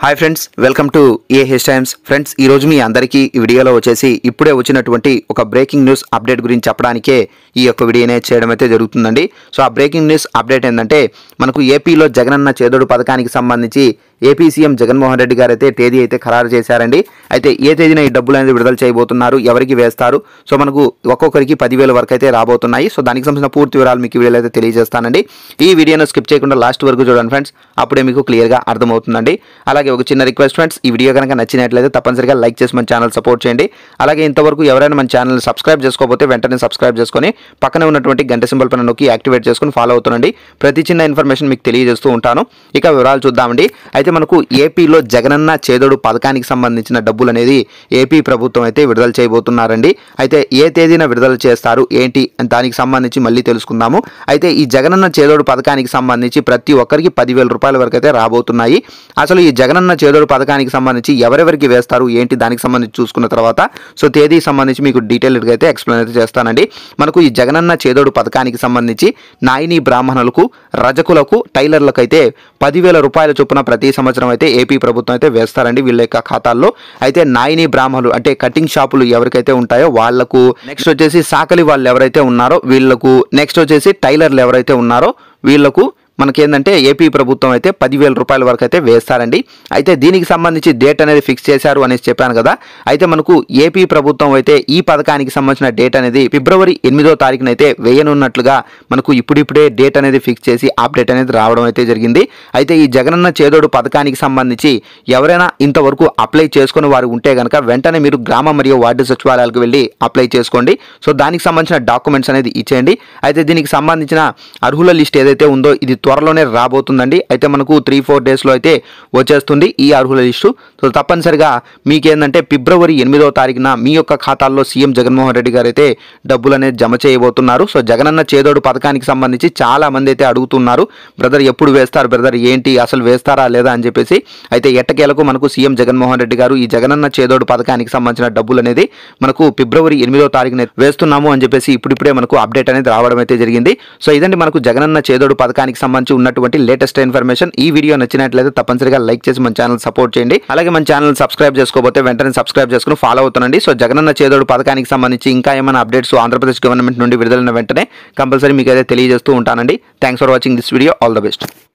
hi friends welcome to A H Times friends ఈ రోజు మీ అందరికీ ఈ వీడియోలో వచ్చేసి ఇప్పుడే వచ్చినటువంటి ఒక బ్రేకింగ్ న్యూస్ అప్డేట్ గురించి చెప్పడానికే ఈ యొక్క వీడియోనే చేయడం అయితే జరుగుతుందండి సో ఆ బ్రేకింగ్ న్యూస్ అప్డేట్ ఏంటంటే మనకు ఏపీలో జగనన్న చేదోడు పథకానికి సంబంధించి ఏపీ సీఎం జగన్మోహన్ రెడ్డి గారు అయితే తేదీ అయితే ఖరారు చేశారండి అయితే ఏ తేదీన ఈ డబ్బులు అనేది విడుదల చేయబోతున్నారు ఎవరికి వేస్తారు సో మనకు ఒక్కొక్కరికి పదివేల వరకు అయితే రాబోతున్నాయి సో దానికి సంబంధించిన పూర్తి వివరాలు మీకు ఈ వీడియోలో అయితే తెలియజేస్తానండి ఈ వీడియోను స్కిప్ చేయకుండా లాస్ట్ వరకు చూడండి ఫ్రెండ్స్ అప్పుడే మీకు క్లియర్గా అర్థమవుతుందండి అలాగే ఒక చిన్న రిక్వెస్ట్ ఫ్రెండ్స్ ఈ వీడియో కనుక నచ్చినట్లయితే తప్పనిసరిగా లైక్ చేసి మన ఛానల్ సపోర్ట్ చేయండి అలాగే ఇంతవరకు ఎవరైనా మన ఛానల్ సబ్స్క్రైబ్ చేసుకోకపోతే వెంటనే సబ్స్క్రైబ్ చేసుకొని పక్కనే ఉన్నటువంటి గంట సింబల్ పైన నొక్కి యాక్టివేట్ చేసుకొని ఫాలో అవుతుండండి ప్రతి చిన్న ఇన్ఫర్మేషన్ మీకు తెలియజేస్తూ ఉంటాను ఇక వివరాలు చూద్దామండి అయితే మనకు ఏపీలో జగనన్న చేదోడు పథకానికి సంబంధించిన డబ్బులు అనేది ఏపీ ప్రభుత్వం అయితే విడుదల చేయబోతున్నారండి అయితే ఏ తేదీన విడుదల చేస్తారు ఏంటి అని దానికి సంబంధించి మళ్ళీ తెలుసుకుందాము అయితే ఈ జగనన్న చేదోడు పథకానికి సంబంధించి ప్రతి ఒక్కరికి పదివేల రూపాయల వరకు అయితే రాబోతున్నాయి అసలు ఈ జగనన్న చేదోడు పథకానికి సంబంధించి ఎవరెవరికి వేస్తారు ఏంటి దానికి సంబంధించి చూసుకున్న తర్వాత సో తేదీ సంబంధించి మీకు డీటెయిల్డ్గా అయితే ఎక్స్ప్లెయిన్ అయితే చేస్తానండి మనకు ఈ జగనన్న చేదోడు పథకానికి సంబంధించి నాయిని బ్రాహ్మణులకు రజకులకు టైలర్లకు అయితే పదివేల రూపాయల చొప్పున ప్రతి సంవత్సరం అయితే ఏపీ ప్రభుత్వం అయితే వేస్తారండి వీళ్ళ యొక్క ఖాతాల్లో అయితే నాయిని బ్రాహ్మణులు అంటే కటింగ్ షాపులు ఎవరికైతే ఉంటాయో వాళ్లకు నెక్స్ట్ వచ్చేసి సాకలి వాళ్ళు ఎవరైతే ఉన్నారో వీళ్ళకు నెక్స్ట్ వచ్చేసి టైలర్లు ఎవరైతే ఉన్నారో వీళ్ళకు మనకేందంటే ఏపీ ప్రభుత్వం అయితే పదివేల రూపాయల వరకు అయితే వేస్తారండి అయితే దీనికి సంబంధించి డేట్ అనేది ఫిక్స్ చేశారు అనేసి చెప్పాను కదా అయితే మనకు ఏపీ ప్రభుత్వం అయితే ఈ పథకానికి సంబంధించిన డేట్ అనేది ఫిబ్రవరి ఎనిమిదో తారీఖున అయితే వేయనున్నట్లుగా మనకు ఇప్పుడిప్పుడే డేట్ అనేది ఫిక్స్ చేసి అప్డేట్ అనేది రావడం అయితే జరిగింది అయితే ఈ జగనన్న చేదోడు పథకానికి సంబంధించి ఎవరైనా ఇంతవరకు అప్లై చేసుకుని వారు ఉంటే కనుక వెంటనే మీరు గ్రామ మరియు వార్డు సచివాలయాలకు వెళ్ళి అప్లై చేసుకోండి సో దానికి సంబంధించిన డాక్యుమెంట్స్ అనేది ఇచ్చేయండి అయితే దీనికి సంబంధించిన అర్హుల లిస్ట్ ఏదైతే ఉందో ఇది త్వరలోనే రాబోతుందండి అయితే మనకు త్రీ ఫోర్ డేస్లో అయితే వచ్చేస్తుంది ఈ అర్హుల లిస్టు సో తప్పనిసరిగా మీకేందంటే ఫిబ్రవరి ఎనిమిదో తారీఖున మీ యొక్క ఖాతాల్లో సీఎం జగన్మోహన్ రెడ్డి గారు అయితే డబ్బులు అనేది జమ చేయబోతున్నారు సో జగనన్న చేదోడు పథకానికి సంబంధించి చాలా మంది అయితే అడుగుతున్నారు బ్రదర్ ఎప్పుడు వేస్తారు బ్రదర్ ఏంటి అసలు వేస్తారా లేదా అని చెప్పేసి అయితే ఎట్టకేలకు మనకు సీఎం జగన్మోహన్ రెడ్డి గారు ఈ జగనన్న చేదోడు పథకానికి సంబంధించిన డబ్బులు అనేది మనకు ఫిబ్రవరి ఎనిమిదో తారీఖున వేస్తున్నాము అని చెప్పేసి ఇప్పుడిప్పుడే మనకు అప్డేట్ అనేది రావడం అయితే జరిగింది సో ఇదండి మనకు జగనన్న చేదోడు పథకానికి సంబంధించి ఉన్నటువంటి లేటెస్ట్ ఇన్ఫర్మేషన్ ఈ వీడియో నచ్చినట్లయితే తప్పనిసరిగా లైక్ చేసి మన ఛానల్ సపోర్ట్ చేయండి అలాగే మన ఛానల్ సబ్స్క్రైబ్ చేసుకోకపోతే వెంటనే సబ్స్క్రైబ్ చేసుకుని ఫాలో అవుతుండండి సో జగనన్న చేదోడు పథకానికి సంబంధించి ఇంకా ఏమైనా అప్డేట్స్ ఆంధ్రప్రదేశ్ గవర్నమెంట్ నుండి విడుదలైన వెంటనే కంపల్సరీ మీకు అయితే తెలియజేస్తూ ఉంటానండి thanks for watching this video all the best